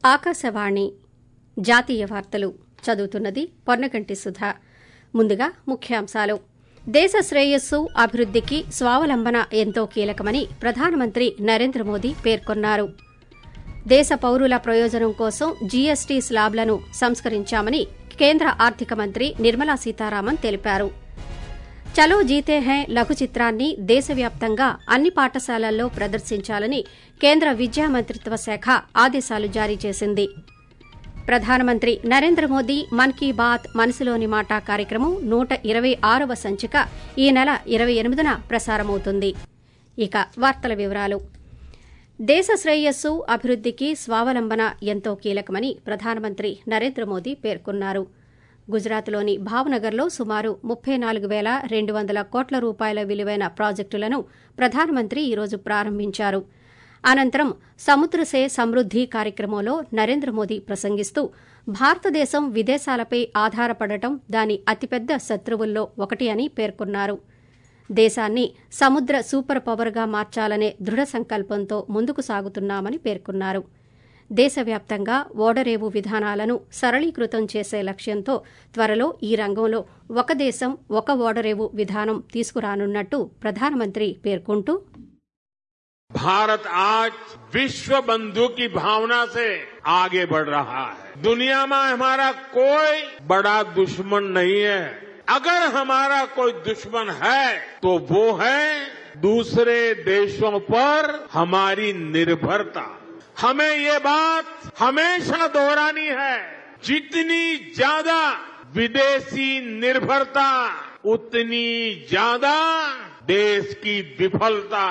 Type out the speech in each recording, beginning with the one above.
ఆకాశవాణి జాతీయ వార్తలు చదువుతున్నది పొన్నగంటి సుధా ముందుగా ముఖ్యాంశాలు దేశ శ్రేయస్సు అభివృద్దికి స్వావలంబన ఎంతో కీలకమని ప్రధానమంత్రి నరేంద్ర మోదీ పేర్కొన్నారు దేశ పౌరుల ప్రయోజనం కోసం జీఎస్టీ స్లాబ్లను సంస్కరించామని కేంద్ర ఆర్థిక మంత్రి నిర్మలా సీతారామన్ తెలిపారు చలో జీతే హై లఘు చిత్రాన్ని దేశవ్యాప్తంగా అన్ని పాఠశాలల్లో ప్రదర్శించాలని కేంద్ర విద్యా మంత్రిత్వ శాఖ ఆదేశాలు జారీ చేసింది ప్రధానమంత్రి నరేంద్ర మోదీ మన్ కీ బాత్ మనసులోని మాట కార్యక్రమం నూట ఇరవై ఆరవ సంచిక ఈ నెల ఇరవై ఎనిమిదిన ప్రసారమవుతుంది ఇక వార్తల వివరాలు దేశ శ్రేయస్సు అభివృద్దికి స్వావలంబన ఎంతో కీలకమని ప్రధానమంత్రి నరేంద్ర మోదీ పేర్కొన్నారు గుజరాత్లోని భావనగర్లో సుమారు ముప్పై నాలుగు పేల రెండు వందల కోట్ల రూపాయల విలువైన ప్రాజెక్టులను ప్రధానమంత్రి ఈరోజు ప్రారంభించారు అనంతరం సముద్ర సే సమృద్ది కార్యక్రమంలో నరేంద్ర మోదీ ప్రసంగిస్తూ భారతదేశం విదేశాలపై ఆధారపడటం దాని అతిపెద్ద శత్రువుల్లో ఒకటి అని పేర్కొన్నారు దేశాన్ని సముద్ర సూపర్ పవర్గా మార్చాలనే దృఢ సంకల్పంతో ముందుకు సాగుతున్నామని పేర్కొన్నారు దేశవ్యాప్తంగా ఓడరేవు విధానాలను సరళీకృతం చేసే లక్ష్యంతో త్వరలో ఈ రంగంలో ఒక దేశం ఒక ఓడరేవు విధానం తీసుకురానున్నట్టు ప్రధానమంత్రి పేర్కొంటూ भारत आज विश्व बंधु की भावना से आगे बढ़ रहा है दुनिया में हमारा कोई बड़ा दुश्मन नहीं है अगर हमारा कोई दुश्मन है तो वो है दूसरे देशों पर हमारी निर्भरता हमें ये बात हमेशा दोहरानी है जितनी ज्यादा विदेशी निर्भरता उतनी ज्यादा देश की विफलता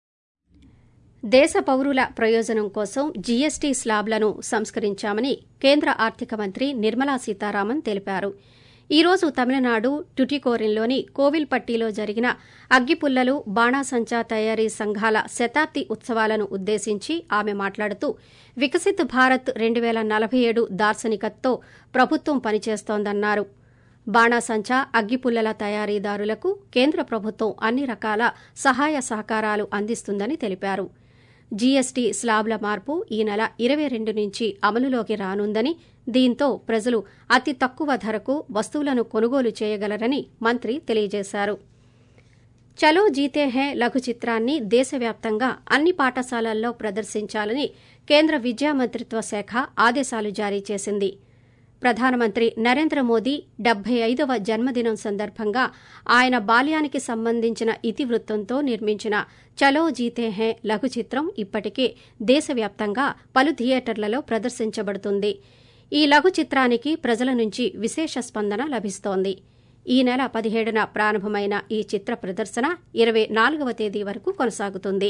దేశ పౌరుల ప్రయోజనం కోసం జీఎస్టీ స్లాబ్లను సంస్కరించామని కేంద్ర ఆర్థిక మంత్రి నిర్మలా సీతారామన్ తెలిపారు ఈ రోజు తమిళనాడు టుటికోరిన్లోని కోవిల్పట్టిలో జరిగిన అగ్గిపుల్లలు బాణాసంచా తయారీ సంఘాల శతాబ్ది ఉత్సవాలను ఉద్దేశించి ఆమె మాట్లాడుతూ వికసిత్ భారత్ రెండు పేల నలభై ఏడు దార్శనికతతో ప్రభుత్వం పనిచేస్తోందన్నారు బాణాసంచా అగ్గిపుల్లల తయారీదారులకు కేంద్ర ప్రభుత్వం అన్ని రకాల సహాయ సహకారాలు అందిస్తుందని తెలిపారు జీఎస్టీ స్లాబ్ల మార్పు ఈ నెల ఇరవై రెండు నుంచి అమలులోకి రానుందని దీంతో ప్రజలు అతి తక్కువ ధరకు వస్తువులను కొనుగోలు చేయగలరని మంత్రి తెలియజేశారు చలో జీతే హే లఘు చిత్రాన్ని దేశవ్యాప్తంగా అన్ని పాఠశాలల్లో ప్రదర్శించాలని కేంద్ర విద్యా మంత్రిత్వ శాఖ ఆదేశాలు జారీ చేసింది ప్రధానమంత్రి నరేంద్ర మోదీ డెబ్బై ఐదవ జన్మదినం సందర్భంగా ఆయన బాల్యానికి సంబంధించిన ఇతివృత్తంతో నిర్మించిన చలో జీతే హే లఘు చిత్రం ఇప్పటికే దేశవ్యాప్తంగా పలు థియేటర్లలో ప్రదర్శించబడుతుంది ఈ లఘు చిత్రానికి ప్రజల నుంచి విశేష స్పందన లభిస్తోంది ఈ నెల పదిహేడున ప్రారంభమైన ఈ చిత్ర ప్రదర్శన ఇరవై నాలుగవ తేదీ వరకు కొనసాగుతుంది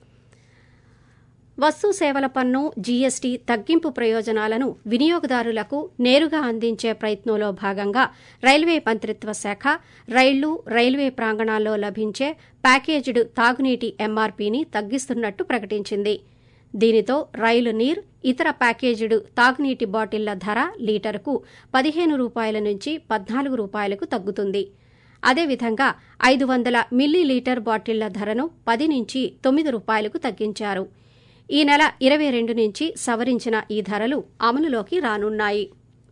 వస్తు సేవల పన్ను జీఎస్టీ తగ్గింపు ప్రయోజనాలను వినియోగదారులకు నేరుగా అందించే ప్రయత్నంలో భాగంగా రైల్వే మంత్రిత్వ శాఖ రైళ్లు రైల్వే ప్రాంగణాల్లో లభించే ప్యాకేజ్డ్ తాగునీటి ఎంఆర్పీని తగ్గిస్తున్నట్టు ప్రకటించింది దీనితో రైలు నీర్ ఇతర ప్యాకేజ్డ్ తాగునీటి బాటిళ్ల ధర లీటరుకు పదిహేను రూపాయల నుంచి పద్నాలుగు రూపాయలకు తగ్గుతుంది అదేవిధంగా ఐదు వందల మిల్లీ లీటర్ బాటిళ్ల ధరను పది నుంచి తొమ్మిది రూపాయలకు తగ్గించారు ఈ నెల ఇరవై రెండు నుంచి సవరించిన ఈ ధరలు అమలులోకి రానున్నాయి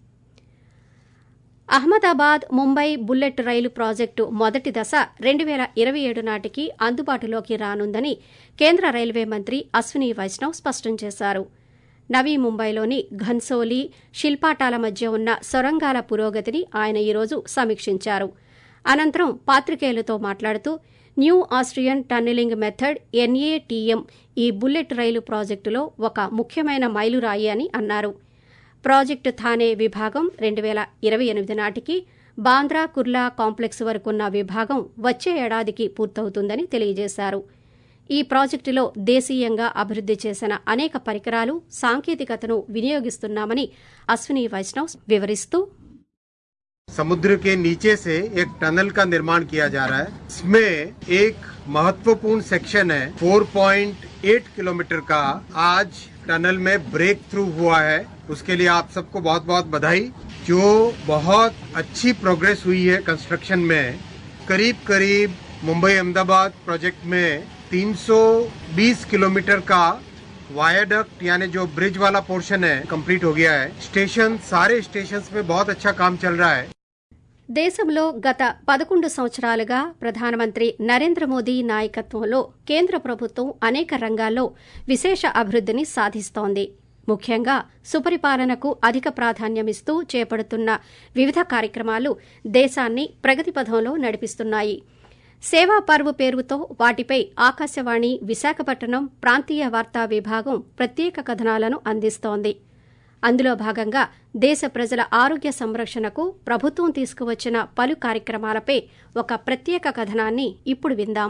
అహ్మదాబాద్ ముంబై బుల్లెట్ రైలు ప్రాజెక్టు మొదటి దశ రెండు పేల ఇరవై ఏడు నాటికి అందుబాటులోకి రానుందని కేంద్ర రైల్వే మంత్రి అశ్విని వైష్ణవ్ స్పష్టం చేశారు నవీ ముంబైలోని ఘన్సోలి శిల్పాటాల మధ్య ఉన్న సొరంగాల పురోగతిని ఆయన ఈరోజు సమీక్షించారు అనంతరం పాత్రికేయులతో మాట్లాడుతూ new Austrian tunnelling method NATM ఈ బుల్లెట్ రైలు ప్రాజెక్టులో ఒక ముఖ్యమైన మైలురాయి అని అన్నారు ప్రాజెక్టు థానే విభాగం రెండు పేల ఇరవై ఎనిమిది నాటికి బాంద్రా కుర్లా కాంప్లెక్స్ వరకున్న విభాగం వచ్చే ఏడాదికి పూర్తవుతుందని తెలియజేశారు ఈ ప్రాజెక్టులో దేశీయంగా అభివృద్ది చేసిన అనేక పరికరాలు సాంకేతికతను వినియోగిస్తున్నామని అశ్విని వైష్ణవ్ వివరిస్తూ समुद्र के नीचे से एक टनल का निर्माण किया जा रहा है इसमें एक महत्वपूर्ण सेक्शन है 4.8 किलोमीटर का आज टनल में ब्रेक थ्रू हुआ है उसके लिए आप सबको बहुत बहुत बधाई जो बहुत अच्छी प्रोग्रेस हुई है कंस्ट्रक्शन में करीब करीब मुंबई अहमदाबाद प्रोजेक्ट में 320 किलोमीटर का वायाडक्ट यानी जो ब्रिज वाला पोर्शन है कंप्लीट हो गया है स्टेशन सारे स्टेशन में बहुत अच्छा काम चल रहा है దేశంలో గత పదకొండు సంవత్సరాలుగా ప్రధానమంత్రి నరేంద్ర మోదీ నాయకత్వంలో కేంద్ర ప్రభుత్వం అనేక రంగాల్లో విశేష అభివృద్దిని సాధిస్తోంది ముఖ్యంగా సుపరిపాలనకు అధిక ప్రాధాన్యమిస్తూ చేపడుతున్న వివిధ కార్యక్రమాలు దేశాన్ని ప్రగతి పథంలో నడిపిస్తున్నాయి సేవా పర్వ్ పేరుతో వాటిపై ఆకాశవాణి విశాఖపట్నం ప్రాంతీయ వార్తా విభాగం ప్రత్యేక కథనాలను అందిస్తోంది అందులో భాగంగా దేశ ప్రజల ఆరోగ్య సంరక్షణకు ప్రభుత్వం తీసుకువచ్చిన పలు కార్యక్రమాలపై ఒక ప్రత్యేక కథనాన్ని ఇప్పుడు విందాం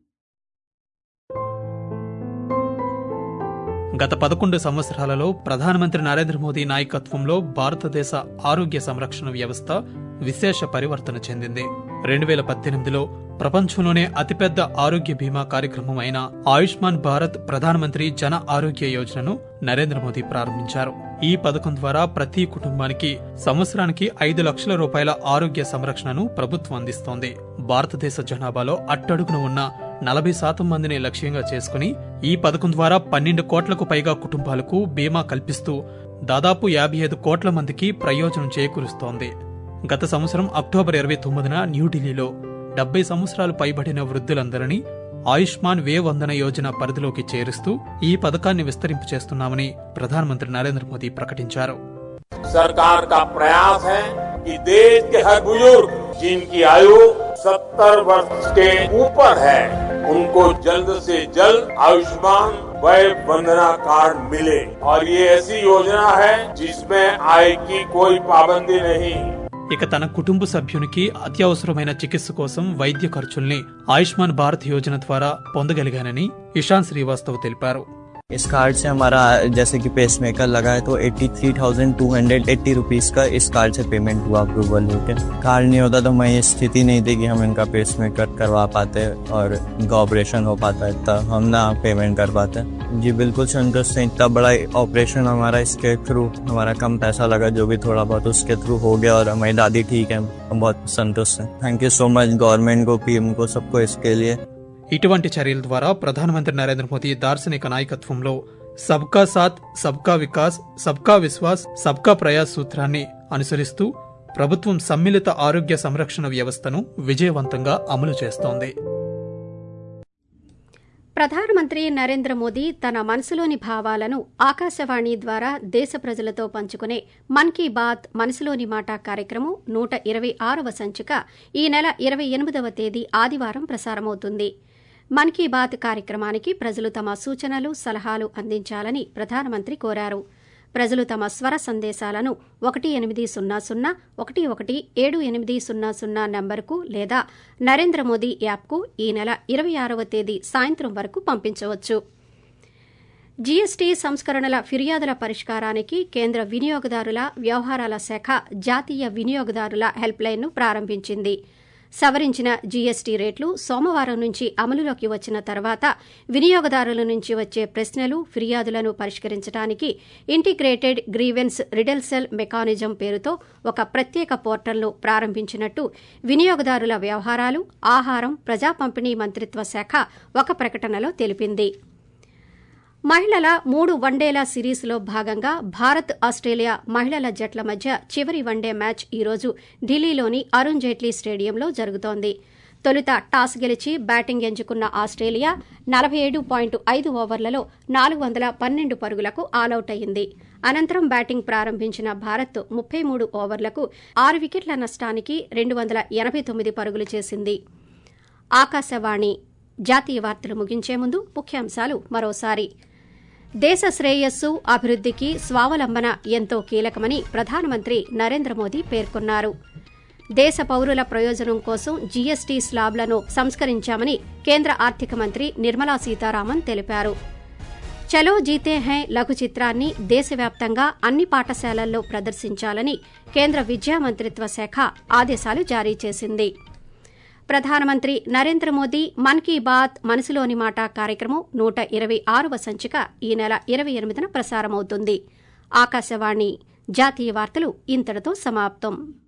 గత పదకొండు సంవత్సరాలలో ప్రధానమంత్రి నరేంద్ర మోదీ నాయకత్వంలో భారతదేశ ఆరోగ్య సంరక్షణ వ్యవస్థ విశేష పరివర్తన చెందింది రెండు వేల పద్దెనిమిదిలో ప్రపంచంలోనే అతిపెద్ద ఆరోగ్య బీమా కార్యక్రమం అయిన ఆయుష్మాన్ భారత్ ప్రధానమంత్రి జన ఆరోగ్య యోజనను నరేంద్ర మోదీ ప్రారంభించారు ఈ పథకం ద్వారా ప్రతి కుటుంబానికి సంవత్సరానికి ఐదు లక్షల రూపాయల ఆరోగ్య సంరక్షణను ప్రభుత్వం అందిస్తోంది భారతదేశ జనాభాలో అట్టడుగున ఉన్న నలభై శాతం మందిని లక్ష్యంగా చేసుకుని ఈ పథకం ద్వారా పన్నెండు కోట్లకు పైగా కుటుంబాలకు బీమా కల్పిస్తూ దాదాపు యాభై ఐదు కోట్ల మందికి ప్రయోజనం చేకూరుస్తోంది గత సంవత్సరం అక్టోబర్ ఇరవై తొమ్మిదిన న్యూఢిల్లీలో డెబ్బై సంవత్సరాలు పైబడిన వృద్ధులందరినీ ఆయుష్మాన్ వే వందన యోజన పరిధిలోకి చేరుస్తూ ఈ పథకాన్ని విస్తరింపు చేస్తున్నామని ప్రధానమంత్రి నరేంద్ర మోదీ ప్రకటించారు सरकार का प्रयास है कि देश के हर बुजुर्ग जिनकी आयु 70 वर्ष के ऊपर है उनको जल्द से जल्द आयुष्मान वय वंदना कार्ड मिले और ये ऐसी योजना है जिसमें आय की कोई पाबंदी नहीं ఇక తన కుటుంబ సభ్యునికి అత్యవసరమైన చికిత్స కోసం వైద్య ఖర్చుల్ని ఆయుష్మాన్ భారత్ యోజన ద్వారా పొందగలిగానని ఇషాన్ శ్రీవాస్తవ్ తెలిపారు इस कार्ड से हमारा जैसे कि पेस मेकर लगा है तो eighty three thousand two hundred eighty rupees का इस कार्ड से पेमेंट हुआ अप्रूवल होके कार्ड नहीं होता तो मैं ये स्थिति नहीं थी कि हम इनका पेस मेकर करवा पाते और इनका ऑपरेशन हो पाता तब हम ना पेमेंट कर पाते जी बिल्कुल संतुष्ट हैं इतना बड़ा ऑपरेशन हमारा इसके थ्रू हमारा कम पैसा लगा जो भी थोड़ा बहुत उसके थ्रू हो गया और हमारी दादी ठीक है हम बहुत संतुष्ट हैं thank you so much government को पीएम को सबको इसके लिए ఇటువంటి చర్యల ద్వారా ప్రధానమంత్రి నరేంద్ర మోదీ దార్శనిక నాయకత్వంలో సబ్కా సాత్ సబ్కా వికాస్ సబ్కా విశ్వాస్ సబ్కా ప్రయాస్ సూత్రాన్ని అనుసరిస్తూ ప్రభుత్వం సమ్మిళిత ఆరోగ్య సంరక్షణ వ్యవస్థను విజయవంతంగా అమలు చేస్తోంది ప్రధానమంత్రి నరేంద్ర మోదీ తన మనసులోని భావాలను ఆకాశవాణి ద్వారా దేశ ప్రజలతో పంచుకునే మన్ కీ బాత్ మనసులోని మాట కార్యక్రమం నూట ఇరవై ఆరవ సంచిక ఈ నెల ఇరవై ఎనిమిదవ తేదీ ఆదివారం ప్రసారమవుతుంది మన్ కీ బాత్ కార్యక్రమానికి ప్రజలు తమ సూచనలు సలహాలు అందించాలని ప్రధానమంత్రి కోరారు ప్రజలు తమ స్వర సందేశాలను ఒకటి ఎనిమిది సున్నా సున్నా ఒకటి ఒకటి ఏడు ఎనిమిది సున్నా సున్నా నంబరుకు లేదా నరేంద్ర మోదీ యాప్కు ఈ నెల ఇరవై ఆరవ తేదీ సాయంత్రం వరకు పంపించవచ్చు జీఎస్టీ సంస్కరణల ఫిర్యాదుల పరిష్కారానికి కేంద్ర వినియోగదారుల వ్యవహారాల శాఖ జాతీయ వినియోగదారుల హెల్ప్లైన్ను ప్రారంభించింది సవరించిన జీఎస్టీ రేట్లు సోమవారం నుంచి అమలులోకి వచ్చిన తర్వాత వినియోగదారుల నుంచి వచ్చే ప్రశ్నలు ఫిర్యాదులను పరిష్కరించడానికి ఇంటిగ్రేటెడ్ గ్రీవెన్స్ రిడల్సెల్ మెకానిజం పేరుతో ఒక ప్రత్యేక పోర్టల్ను ప్రారంభించినట్టు వినియోగదారుల వ్యవహారాలు ఆహారం ప్రజా పంపిణీ మంత్రిత్వ శాఖ ఒక ప్రకటనలో తెలిపింది మహిళల మూడు వన్డేల సిరీస్లో భాగంగా భారత్ ఆస్ట్రేలియా మహిళల జట్ల మధ్య చివరి వన్డే మ్యాచ్ ఈరోజు ఢిల్లీలోని అరుణ్ జైట్లీ స్టేడియంలో జరుగుతోంది తొలుత టాస్ గెలిచి బ్యాటింగ్ ఎంచుకున్న ఆస్ట్రేలియా నలభై ఏడు పాయింట్ ఐదు ఓవర్లలో నాలుగు వందల పన్నెండు పరుగులకు ఆలౌట్ అయింది అనంతరం బ్యాటింగ్ ప్రారంభించిన భారత్ ముప్పై మూడు ఓవర్లకు ఆరు వికెట్ల నష్టానికి రెండు వందల ఎనభై తొమ్మిది పరుగులు చేసింది ఆకాశవాణి జాతీయ వార్తలు ముగించే ముందు ముఖ్యాంశాలు మరోసారి దేశ శ్రేయస్సు అభివృద్దికి స్వావలంబన ఎంతో కీలకమని ప్రధానమంత్రి నరేంద్ర మోదీ పేర్కొన్నారు దేశ పౌరుల ప్రయోజనం కోసం జీఎస్టీ స్లాబ్లను సంస్కరించామని కేంద్ర ఆర్థిక మంత్రి నిర్మలా సీతారామన్ తెలిపారు చలో జీతే హై లఘు చిత్రాన్ని దేశవ్యాప్తంగా అన్ని పాఠశాలల్లో ప్రదర్శించాలని కేంద్ర విద్యా మంత్రిత్వ శాఖ ఆదేశాలు జారీ చేసింది ప్రధానమంత్రి నరేంద్ర మోదీ మన్ కీ బాత్ మనసులోని మాట కార్యక్రమం నూట ఇరవై ఆరవ సంచిక ఈ నెల ఇరవై ఎనిమిదిన ప్రసారమవుతుంది ఆకాశవాణి జాతీయ వార్తలు ఇంతటితో సమాప్తం